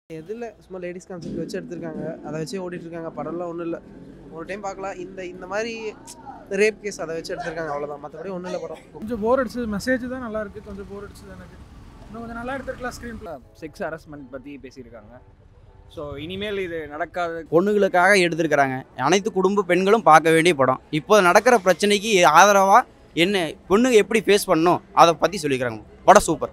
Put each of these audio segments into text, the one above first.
எதில் சும்மா ladies concept வச்சு எடுத்திருக்காங்க அதை வச்சு ஓடிட்டு இருக்காங்க படம்லாம் ஒன்றும் இல்லை ஒரு டைம் பார்க்கலாம் இந்த இந்த மாதிரி ரேப் கேஸ் அதை வச்சு எடுத்திருக்காங்க அவ்வளோதான் மற்றபடி ஒன்றும் இல்லை படம் கொஞ்சம் போர் அடிச்சது மெசேஜ் தான் நல்லா இருக்கு கொஞ்சம் போர் அடிச்சது எனக்கு இன்னும் கொஞ்சம் நல்லா எடுத்துருக்கலாம் ஸ்க்ரீன் பிளே செக்ஸ் ஹரஸ்மெண்ட் பற்றி பேசியிருக்காங்க ஸோ இனிமேல் இது நடக்காத பொண்ணுகளுக்காக எடுத்திருக்கிறாங்க அனைத்து குடும்ப பெண்களும் பார்க்க வேண்டிய படம் இப்போ நடக்கிற பிரச்சனைக்கு ஆதரவாக என்ன பொண்ணுங்க எப்படி ஃபேஸ் பண்ணணும் அதை பற்றி சொல்லிக்கிறாங்க படம் சூப்பர்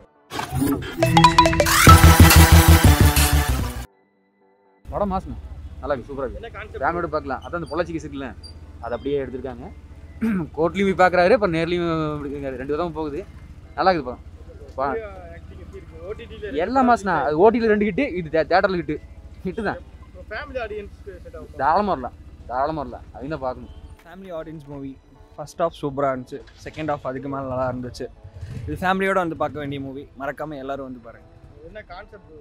படம் மாசம் நல்லா இருக்கு சூப்பராக இருக்கு ஃபேமிலியோட பார்க்கலாம் அதான் அந்த பொள்ளாச்சி கேஸ் இருக்குல்ல அதை அப்படியே எடுத்திருக்காங்க கோர்ட்லையும் போய் பார்க்குறாரு இப்போ நேர்லையும் எடுத்துருக்காரு ரெண்டு விதமும் போகுது நல்லா இருக்குது படம் பா- எல்லா மாசம்னா அது ஓடியில் ரெண்டு கிட்டு இது தேட்டரில் கிட்டு ஹிட்டு தான் தாராளமாக வரலாம் தாராளமாக வரலாம் அதையும் தான் பார்க்கணும் family audience movie first half சூப்பராக இருந்துச்சு செகண்ட் ஆஃப் அதுக்கு மேலே நல்லா இருந்துச்சு இது ஃபேமிலியோட வந்து பார்க்க வேண்டிய மூவி மறக்காமல் எல்லாரும் வந்து பாருங்க என்ன கான்செப்ட்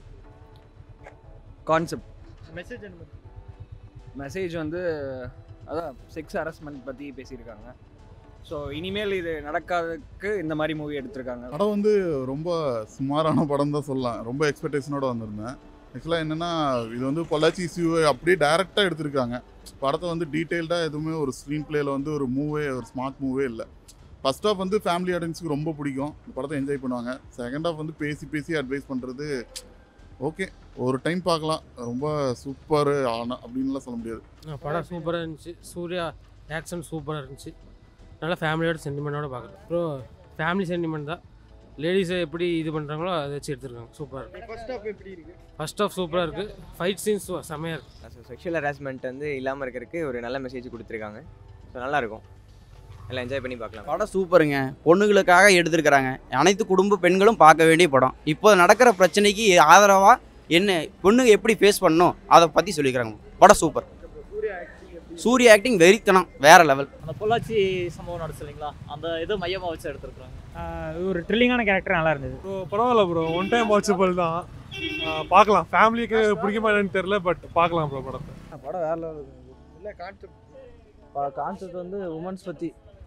கான்செப்ட் மெசேஜ் என்ன மெசேஜ் வந்து அதான் செக்ஸ் ஹரஸ்மெண்ட் பற்றி பேசியிருக்காங்க ஸோ இனிமேல் இது நடக்காததுக்கு இந்த மாதிரி மூவி எடுத்திருக்காங்க படம் வந்து ரொம்ப சுமாரான படம் தான் சொல்லலாம் ரொம்ப எக்ஸ்பெக்டேஷனோட வந்திருந்தேன் ஆக்சுவலாக என்னென்னா இது வந்து பொள்ளாச்சி சியூவை அப்படியே டைரெக்டாக எடுத்திருக்காங்க படத்தை வந்து டீட்டெயில்டாக எதுவுமே ஒரு ஸ்க்ரீன் பிளேயில் வந்து ஒரு மூவே ஒரு ஸ்மார்ட் மூவே இல்லை ஃபர்ஸ்ட் ஆஃப் வந்து ஃபேமிலி ஆடியன்ஸுக்கு ரொம்ப பிடிக்கும் இந்த படத்தை என்ஜாய் பண்ணுவாங்க செகண்ட் ஆஃப் வந்து பேசி பேசி அட்வைஸ் பண்ணுறது ஓகே ஒரு டைம் பார்க்கலாம் ரொம்ப சூப்பர் ஆன அப்படின்லாம் சொல்ல முடியாது படம் சூப்பராக இருந்துச்சு சூர்யா ஆக்ஷன் சூப்பராக இருந்துச்சு நல்லா ஃபேமிலியோட சென்டிமெண்ட்டோட பார்க்கலாம் அப்புறம் ஃபேமிலி சென்டிமெண்ட் தான் லேடிஸை எப்படி இது பண்ணுறாங்களோ அதை வச்சு எடுத்துருக்காங்க சூப்பராக ஃபர்ஸ்ட் ஆஃப் எப்படி இருக்கு ஃபர்ஸ்ட் ஆஃப் சூப்பராக இருக்குது ஃபைட் சீன்ஸ் செம்மையாக இருக்குது செக்ஷுவல் ஹராஸ்மெண்ட் வந்து இல்லாமல் இருக்கிறதுக்கு ஒரு நல்ல மெசேஜ் கொடுத்துருக்காங்க ஸோ நல்லாயிருக்கும் எல்லாம் என்ஜாய் பண்ணி பார்க்கலாம் படம் சூப்பருங்க பொண்ணுகளுக்காக எடுத்திருக்கிறாங்க அனைத்து குடும்ப பெண்களும் பார்க்க வேண்டிய படம் இப்போ நடக்கிற பிரச்சனைக்கு ஆதரவாக என்ன பொண்ணுங்க எப்படி ஃபேஸ் பண்ணணும் அதை பற்றி சொல்லிக்கிறாங்க படம் சூப்பர் சூர்யா ஆக்டிங் எப்படி சூர்யா ஆக்டிங் வெறித்தனம் வேற லெவல் அந்த பொள்ளாச்சி சம்பவம் நடச்சு இல்லைங்களா அந்த இதை மையமாக வச்சு எடுத்துருக்காங்க ஒரு ட்ரில்லிங்கான கேரக்டர் நல்லா இருந்தது ப்ரோ பரவாயில்ல ப்ரோ ஒன் டைம் வாட்சபிள் தான் ஆஹ் பார்க்கலாம் ஃபேமிலிக்கு பிடிக்குமா என்னன்னு தெரியல பட் பார்க்கலாம் ப்ரோ படத்தை படம் வேற லெவல் என்ன கான்செப்ட் கான்செப்ட் வந்து உமன்ஸ் பற்றி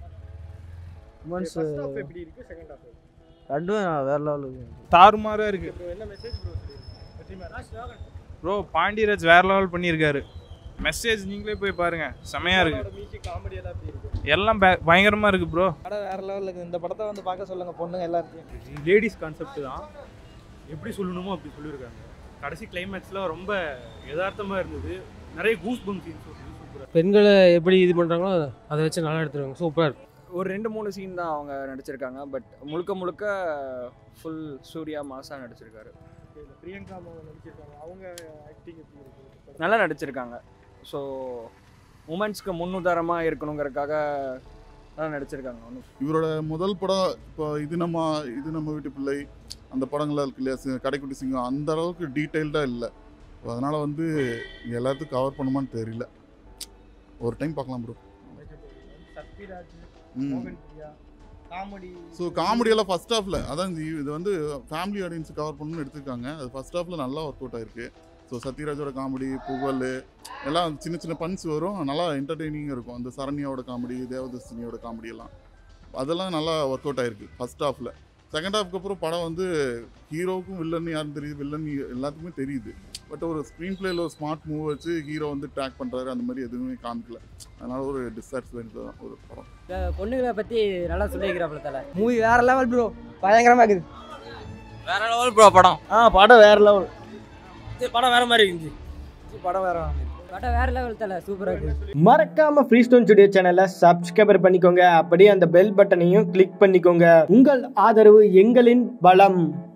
உமன்ஸ் ஃபர்ஸ்ட் ஆஃப் எப்படி இருக்கு செகண்ட் ஆஃப் ரெண்டுமே வேற லெவல் தாறுமாறாக இருக்கு ப்ரோ என்ன மெசேஜ் ப்ரோ சொல்லிருக்கீங்க ப்ரோ பாண்டியராஜ் வேற லெவல் பண்ணியிருக்காரு மெசேஜ் நீங்களே போய் பாருங்க செமையா இருக்கு மியூசிக் காமெடி எல்லாம் எப்படி இருக்கு எல்லாம் பய- பயங்கரமா இருக்கு ப்ரோ படம் வேற லெவலில் இருக்குது இந்த படத்தை வந்து பார்க்க சொல்லுங்க பொண்ணுங்க எல்லாருக்கும் லேடிஸ் கான்செப்ட் தான் எப்படி சொல்லணுமோ அப்படி சொல்லியிருக்காங்க கடைசி கிளைமேக்ஸில் ரொம்ப யதார்த்தமாக இருந்தது நிறைய கூஸ் பம் சீன்ஸ் சூப்பராக பெண்களை எப்படி இது பண்ணுறாங்களோ அதை வச்சு நல்லா எடுத்துருக்காங்க சூப்பராக இருக்குது ஒரு ரெண்டு மூணு சீன் தான் அவங்க நடிச்சிருக்காங்க பட் முழுக்க முழுக்க ஃபுல் சூர்யா மாசா நடிச்சிருக்காரு இந்த பிரியங்கா அவங்க நடிச்சிருக்காங்க அவங்க ஆக்டிங் எப்படி இருக்கு நல்லா நடிச்சிருக்காங்க ஸோ உமன்ஸ்க்கு முன்னுதாரணமாக இருக்கணுங்கிறதுக்காக நல்லா நடிச்சிருக்காங்க ஒன்றும் இவரோட முதல் படம் இப்போ இது நம்ம இது நம்ம வீட்டு பிள்ளை அந்த படங்கள்லாம் இருக்கு இல்லையா சி- கடைக்குட்டி சிங்கம் அந்த அளவுக்கு டீட்டெயில்டாக இல்லை அதனால் வந்து எல்லாத்துக்கும் கவர் பண்ணுமான்னு தெரியல ஒரு டைம் பார்க்கலாம் ப்ரோ சத்யராஜ் ம் மோகன் பிரியா காமெடி ஸோ காமெடியெல்லாம் ஃபர்ஸ்ட் ஹாஃபில் அதான் இந்த இது வந்து ஃபேமிலி ஆடியன்ஸ் கவர் பண்ணணும்னு எடுத்திருக்காங்க அது ஃபர்ஸ்ட் ஹாஃபில் நல்லா ஒர்க் அவுட் ஆயிருக்கு ஸோ சத்யராஜோட காமெடி புகழ் எல்லாம் சின்ன சின்ன பன்ஸ் வரும் நல்லா என்டர்டெய்னிங்காக இருக்கும் அந்த சரண்யாவோட காமெடி தேவதர்ஷினியோட காமெடி எல்லாம் அதெல்லாம் நல்லா ஒர்க் அவுட் ஆயிருக்கு ஃபர்ஸ்ட் ஹாஃபில் செகண்ட் ஹாஃப்க்கு அப்புறம் படம் வந்து ஹீரோவுக்கும் வில்லன் யாரும் தெரியுது வில்லன் எல்லாத்துக்குமே தெரியுது பட் ஒரு ஸ்க்ரீன் பிளேயில் ஒரு ஸ்மார்ட் மூவ் வச்சு ஹீரோ வந்து ட்ராக் பண்ணுறாரு அந்த மாதிரி எதுவுமே காமிக்கல அதனால ஒரு டிஸ்சாட்டிஸ்ஃபைட் தான் ஒரு படம் பொண்ணுங்களை பற்றி நல்லா சொல்லியிருக்கிறாப்புல தலை மூவி வேற லெவல் ப்ரோ பயங்கரமாக இருக்குது வேற லெவல் ப்ரோ படம் ஆ படம் வேற லெவல் படம் வேற மாதிரி இருந்துச்சு படம் வேற படம் வேற லெவல் தலை சூப்பராக இருக்கு மறக்காம ஃப்ரீ ஸ்டோன் ஸ்டுடியோ சேனலை சப்ஸ்கிரைபர் பண்ணிக்கோங்க அப்படியே அந்த பெல் பட்டனையும் கிளிக் பண்ணிக்கோங்க உங்கள் ஆதரவு எங்களின் பலம்